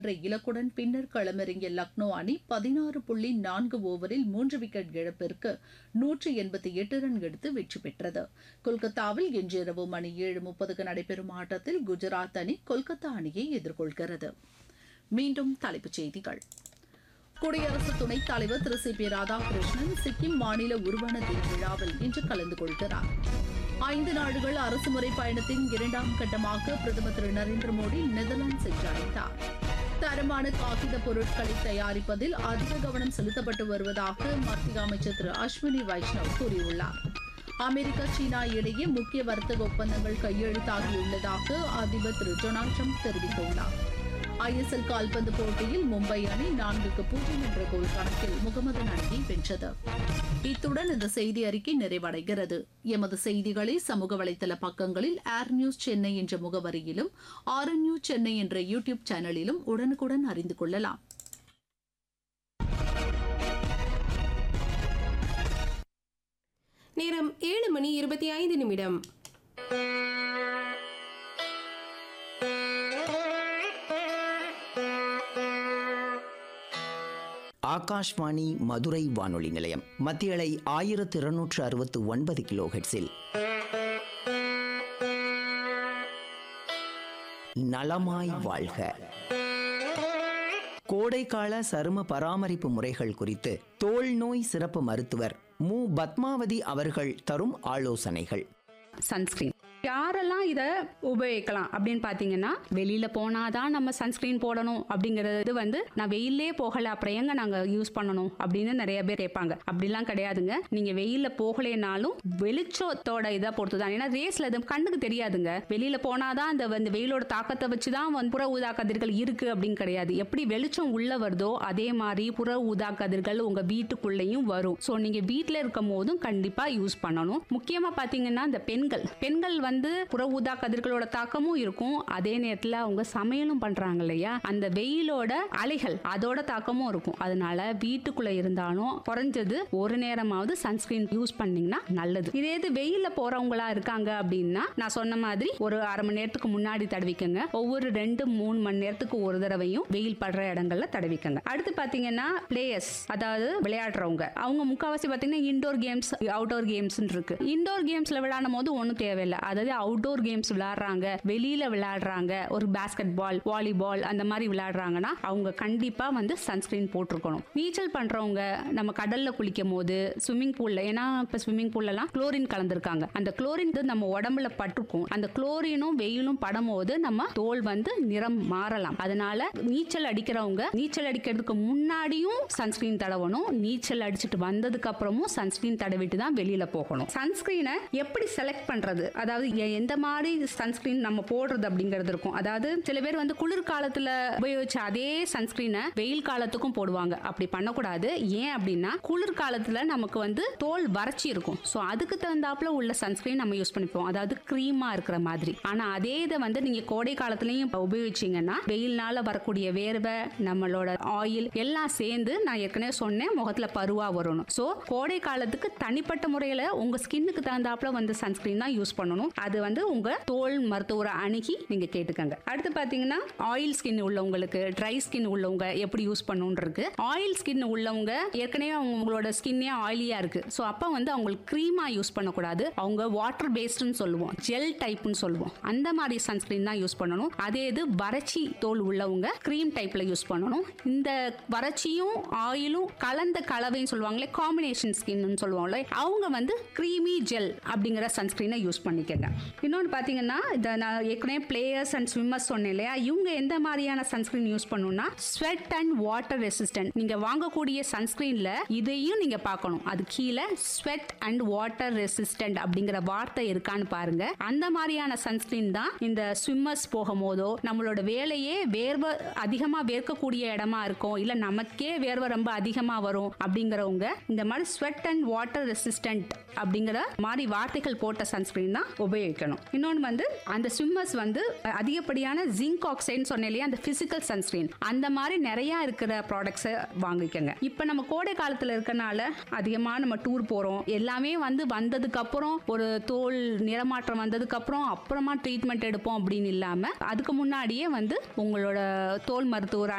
என்ற இலக்குடன் பின்னர் களமிறங்கிய லக்னோ அணி பதினாறு புள்ளி நான்கு ஓவரில் மூன்று விக்கெட் இழப்பிற்கு நூற்றி எண்பத்தி எட்டு ரன் எடுத்து வெற்றி பெற்றது கொல்கத்தாவில் இன்றிரவு மணி ஏழு முப்பதுக்கு நடைபெறும் ஆட்டத்தில் குஜராத் அணி கொல்கத்தா அணியை எதிர்கொள்கிறது மீண்டும் தலைப்புச் செய்திகள் குடியரசு துணைத் தலைவர் திரு சி பி ராதாகிருஷ்ணன் சிக்கிம் மாநில உருவன தின விழாவில் இன்று கலந்து கொள்கிறார் ஐந்து நாடுகள் அரசுமுறை பயணத்தின் இரண்டாம் கட்டமாக பிரதமர் திரு நரேந்திர மோடி நெதர்லாந்து சென்றடைந்தார் தரமான காகித பொருட்களை தயாரிப்பதில் அதிக கவனம் செலுத்தப்பட்டு வருவதாக மத்திய அமைச்சர் திரு அஸ்வினி வைஷ்ணவ் கூறியுள்ளார் அமெரிக்கா சீனா இடையே முக்கிய வர்த்தக ஒப்பந்தங்கள் கையெழுத்தாகியுள்ளதாக அதிபர் திரு டொனால்டு ட்ரம்ப் தெரிவித்துள்ளார் ஐஎஸ்எல் கால்பந்து போட்டியில் மும்பை அணி நான்குக்கு பூஜ்ஜியம் என்ற கோல் கணக்கில் முகமது அணியை வென்றது இத்துடன் இந்த செய்தி அறிக்கை நிறைவடைகிறது எமது செய்திகளை சமூக வலைதள பக்கங்களில் ஏர் நியூஸ் சென்னை என்ற முகவரியிலும் ஆர் நியூஸ் சென்னை என்ற யூடியூப் சேனலிலும் உடனுக்குடன் அறிந்து கொள்ளலாம் நேரம் ஏழு மணி இருபத்தி ஐந்து நிமிடம் ஆகாஷ்வாணி மதுரை வானொலி நிலையம் மத்தியலை ஆயிரத்து இருநூற்று அறுபத்து ஒன்பது கிலோ ஹெட்ஸில் நலமாய் வாழ்க கோடைக்கால சரும பராமரிப்பு முறைகள் குறித்து தோல் நோய் சிறப்பு மருத்துவர் மு பத்மாவதி அவர்கள் தரும் ஆலோசனைகள் சன்ஸ்கிரீன் யாரெல்லாம் இதை உபயோகிக்கலாம் அப்படின்னு பார்த்தீங்கன்னா வெளியில் போனாதான் நம்ம சன்ஸ்கிரீன் போடணும் அப்படிங்கிறது வந்து நான் வெயிலே போகலை அப்புறம் எங்க நாங்கள் யூஸ் பண்ணணும் அப்படின்னு நிறைய பேர் கேட்பாங்க அப்படிலாம் கிடையாதுங்க நீங்கள் வெயிலில் போகலைனாலும் வெளிச்சத்தோட இதை பொறுத்து தான் ஏன்னா ரேஸில் இது கண்ணுக்கு தெரியாதுங்க வெளியில் போனாதான் அந்த வந்து வெயிலோட தாக்கத்தை வச்சு தான் வந்து புற ஊதா கதிர்கள் இருக்கு அப்படின்னு கிடையாது எப்படி வெளிச்சம் உள்ள வருதோ அதே மாதிரி புற ஊதா கதிர்கள் உங்கள் வீட்டுக்குள்ளேயும் வரும் ஸோ நீங்கள் வீட்டில் இருக்கும் போதும் கண்டிப்பாக யூஸ் பண்ணணும் முக்கியமாக பார்த்தீங்கன்னா இந்த பெண்கள் பெண்கள் வந்து புற ஊதா கதிர்களோட தாக்கமும் இருக்கும் அதே நேரத்தில் அவங்க சமையலும் பண்றாங்க இல்லையா அந்த வெயிலோட அலைகள் அதோட தாக்கமும் இருக்கும் அதனால வீட்டுக்குள்ள இருந்தாலும் குறைஞ்சது ஒரு நேரமாவது சன்ஸ்கிரீன் யூஸ் பண்ணீங்கன்னா நல்லது இதே இது வெயில்ல போறவங்களா இருக்காங்க அப்படின்னா நான் சொன்ன மாதிரி ஒரு அரை மணி நேரத்துக்கு முன்னாடி தடவிக்கங்க ஒவ்வொரு ரெண்டு மூணு மணி நேரத்துக்கு ஒரு தடவையும் வெயில் படுற இடங்கள்ல தடவிக்கங்க அடுத்து பாத்தீங்கன்னா பிளேயர்ஸ் அதாவது விளையாடுறவங்க அவங்க முக்காவாசி பாத்தீங்கன்னா இன்டோர் கேம்ஸ் அவுட்டோர் கேம்ஸ் இருக்கு இன்டோர் கேம்ஸ்ல விளையாடும் போது ஒன்றும் தேவையில்லை அதாவது அவுட்டோர் கேம்ஸ் விளையாடுறாங்க வெளியில விளையாடுறாங்க ஒரு பாஸ்கெட் பால் வாலிபால் அந்த மாதிரி விளையாடுறாங்கன்னா அவங்க கண்டிப்பா வந்து சன்ஸ்கிரீன் போட்டிருக்கணும் நீச்சல் பண்றவங்க நம்ம கடல்ல குளிக்கும் போது ஸ்விம்மிங் பூல்ல ஏன்னா இப்ப ஸ்விம்மிங் பூல்லலாம் குளோரின் கலந்துருக்காங்க அந்த குளோரின் நம்ம உடம்புல பட்டிருக்கும் அந்த குளோரினும் வெயிலும் படும்போது நம்ம தோல் வந்து நிறம் மாறலாம் அதனால நீச்சல் அடிக்கிறவங்க நீச்சல் அடிக்கிறதுக்கு முன்னாடியும் சன்ஸ்கிரீன் தடவணும் நீச்சல் அடிச்சுட்டு வந்ததுக்கு அப்புறமும் சன்ஸ்கிரீன் தடவிட்டு தான் வெளியில போகணும் சன்ஸ்கிரீனை எப்படி செலக்ட் பண்றது அதாவது எ- எந்த மாதிரி சன்ஸ்கிரீன் நம்ம போடுறது அப்படிங்கிறது இருக்கும் அதாவது சில பேர் வந்து குளிர்காலத்துல உபயோகிச்ச அதே சன்ஸ்கிரீனை வெயில் காலத்துக்கும் போடுவாங்க அப்படி பண்ணக்கூடாது ஏன் அப்படின்னா குளிர்காலத்துல நமக்கு வந்து தோல் வறட்சி இருக்கும் ஸோ அதுக்கு தகுந்தாப்புல உள்ள சன்ஸ்கிரீன் நம்ம யூஸ் பண்ணிப்போம் அதாவது க்ரீமா இருக்கிற மாதிரி ஆனா அதே இதை வந்து நீங்க கோடை காலத்துலயும் உபயோகிச்சீங்கன்னா வெயில்னால வரக்கூடிய வேர்வை நம்மளோட ஆயில் எல்லாம் சேர்ந்து நான் ஏற்கனவே சொன்னேன் முகத்துல பருவா வரணும் ஸோ கோடை காலத்துக்கு தனிப்பட்ட முறையில உங்க ஸ்கின்னுக்கு தகுந்தாப்புல வந்து சன்ஸ்கிரீன் தான் யூஸ் பண்ணணும் அது வந்து உங்க தோல் மருத்துவரை அணுகி நீங்க கேட்டுக்கங்க அடுத்து பாத்தீங்கன்னா ஆயில் ஸ்கின் உள்ளவங்களுக்கு ட்ரை ஸ்கின் உள்ளவங்க எப்படி யூஸ் பண்ணணும்னு இருக்கு ஆயில் ஸ்கின் உள்ளவங்க ஏற்கனவே அவங்களோட ஸ்கின்னே ஆயிலியா இருக்கு ஸோ அப்போ வந்து அவங்களுக்கு க்ரீமா யூஸ் பண்ணக்கூடாது அவங்க வாட்டர் பேஸ்ட்னு சொல்லுவோம் ஜெல் டைப்னு சொல்லுவோம் அந்த மாதிரி சன்ஸ்கிரீன் தான் யூஸ் பண்ணணும் அதே இது வறட்சி தோல் உள்ளவங்க க்ரீம் டைப்ல யூஸ் பண்ணணும் இந்த வறட்சியும் ஆயிலும் கலந்த கலவைன்னு சொல்லுவாங்களே காம்பினேஷன் ஸ்கின்னு சொல்லுவாங்களே அவங்க வந்து க்ரீமி ஜெல் அப்படிங்கிற சன்ஸ்கிரீனை யூஸ் பண்ணிக்கங்க இன்னொன்று பார்த்தீங்கன்னா இதை நான் ஏற்கனவே பிளேயர்ஸ் அண்ட் ஸ்விம்மர்ஸ் சொன்னேன் இல்லையா இவங்க எந்த மாதிரியான சன்ஸ்கிரீன் யூஸ் பண்ணணும்னா ஸ்வெட் அண்ட் வாட்டர் ரெசிஸ்டன்ட் நீங்க வாங்கக்கூடிய சன்ஸ்கிரீன்ல இதையும் நீங்க பார்க்கணும் அது கீழே ஸ்வெட் அண்ட் வாட்டர் ரெசிஸ்டன்ட் அப்படிங்கிற வார்த்தை இருக்கான்னு பாருங்க அந்த மாதிரியான சன்ஸ்கிரீன் தான் இந்த ஸ்விம்மர்ஸ் போகும்போதோ நம்மளோட வேலையே வேர்வை அதிகமா வேர்க்கக்கூடிய இடமா இருக்கும் இல்ல நமக்கே வேர்வை ரொம்ப அதிகமா வரும் அப்படிங்கிறவங்க இந்த மாதிரி ஸ்வெட் அண்ட் வாட்டர் ரெசிஸ்டன்ட் அப்படிங்கிற மாதிரி வார்த்தைகள் போட்ட சன்ஸ்கிரீன் தான் உபயோக உபயோகிக்கணும் இன்னொன்று வந்து அந்த ஸ்விம்மர்ஸ் வந்து அதிகப்படியான ஜிங்க் ஆக்சைடுன்னு சொன்னேன் இல்லையா அந்த பிசிக்கல் சன்ஸ்கிரீன் அந்த மாதிரி நிறைய இருக்கிற ப்ராடக்ட்ஸை வாங்கிக்கோங்க இப்போ நம்ம கோடை காலத்தில் இருக்கனால அதிகமாக நம்ம டூர் போகிறோம் எல்லாமே வந்து வந்ததுக்கு அப்புறம் ஒரு தோல் நிறமாற்றம் வந்ததுக்கு அப்புறம் அப்புறமா ட்ரீட்மெண்ட் எடுப்போம் அப்படின்னு இல்லாமல் அதுக்கு முன்னாடியே வந்து உங்களோட தோல் மருத்துவர்